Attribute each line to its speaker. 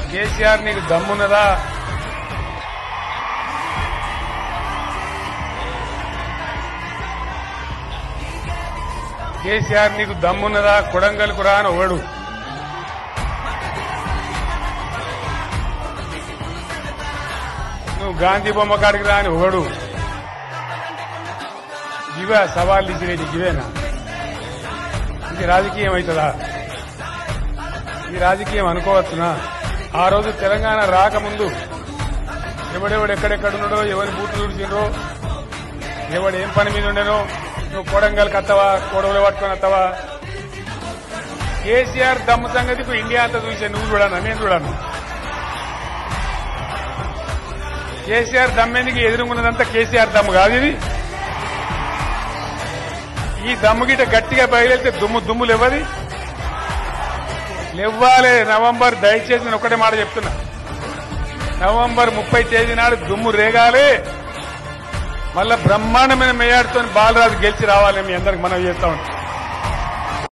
Speaker 1: కేసీఆర్ నీకు దమ్మున్నదా కేసీఆర్ నీకు దమ్మున్నదా కొడంగల్కు రా అని ఒకడు నువ్వు గాంధీ బొమ్మ కాడికి రా అని ఒకడు ఇవే సవాళ్ళు ఇచ్చినది ఇవేనా ఇది రాజకీయం అవుతుందా ఈ రాజకీయం అనుకోవచ్చునా ఆ రోజు తెలంగాణ రాకముందు ఎవడెవడు ఎక్కడెక్కడున్నాడో ఎవరి బూట్లు చూసిండ్రో ఎవడు ఏం పని మీద ఉండేనో నువ్వు కొడంగల్కి వస్తావా కొడవలు పట్టుకొని వస్తావా కేసీఆర్ దమ్ము సంగతి ఇప్పుడు ఇండియా అంతా చూసే నువ్వు చూడను నేను చూడను కేసీఆర్ దమ్మెందుకు ఎదురుకున్నదంతా కేసీఆర్ దమ్ము కాదు ఇది ఈ దమ్ము గిట్ట గట్టిగా బయలుదేరితే దుమ్ము దుమ్ము లేవది లేవ్వాలి నవంబర్ దయచేసి నేను ఒకటే మాట చెప్తున్నా నవంబర్ ముప్పై తేదీ నాడు దుమ్ము రేగాలి మళ్ళా బ్రహ్మాండమైన మేయాడుతో బాలరాజు గెలిచి రావాలి మీ అందరికి మనం చేస్తా ఉంటాం